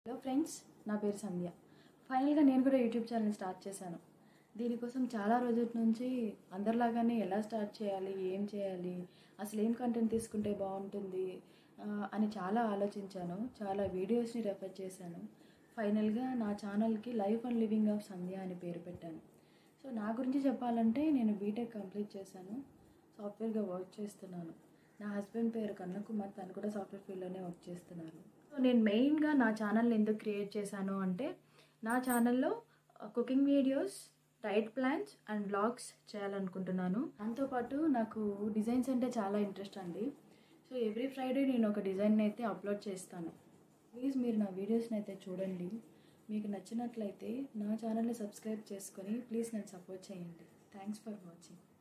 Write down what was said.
hello friends నా పేరు సంధ్య ఫైనల్గా నేను కూడా యూట్యూబ్ ఛానల్ స్టార్ట్ చేశాను దీనికోసం చాలా రోజుల నుంచి అందరిలాగానే ఎలా స్టార్ట్ చేయాలి ఏం చేయాలి అసలు ఏం కంటెంట్ తీసుకుంటే బాగుంటుంది ఆ, అని చాలా ఆలోచించాను చాలా వీడియోస్ని రెఫర్ చేశాను ఫైనల్గా నా ఛానల్కి life and living of Sandhya అని పేరు పెట్టాను సో నా గురించి చెప్పాలంటే నేను బీటెక్ కంప్లీట్ చేశాను సాఫ్ట్వేర్గా వర్క్ చేస్తున్నాను నా హస్బెండ్ పేరు కన్నకుమార్ తను కూడా సాఫ్ట్వేర్ ఫీల్డ్లోనే వర్క్ చేస్తున్నారు సో నేను మెయిన్గా నా ఛానల్ ఎందుకు క్రియేట్ చేశాను అంటే నా ఛానల్లో cooking videos diet plans and blogs చేయాలనుకుంటున్నాను దాంతోపాటు నాకు డిజైన్స్ అంటే చాలా ఇంట్రెస్ట్ అండి సో ఎవ్రీ ఫ్రైడే నేను ఒక డిజైన్ అయితే అప్లోడ్ చేస్తాను ప్లీజ్ మీరు నా వీడియోస్ని అయితే చూడండి మీకు నచ్చినట్లయితే నా ఛానల్ని సబ్స్క్రైబ్ చేసుకొని ప్లీజ్ నన్ను సపోర్ట్ చేయండి థ్యాంక్స్ ఫర్ వాచింగ్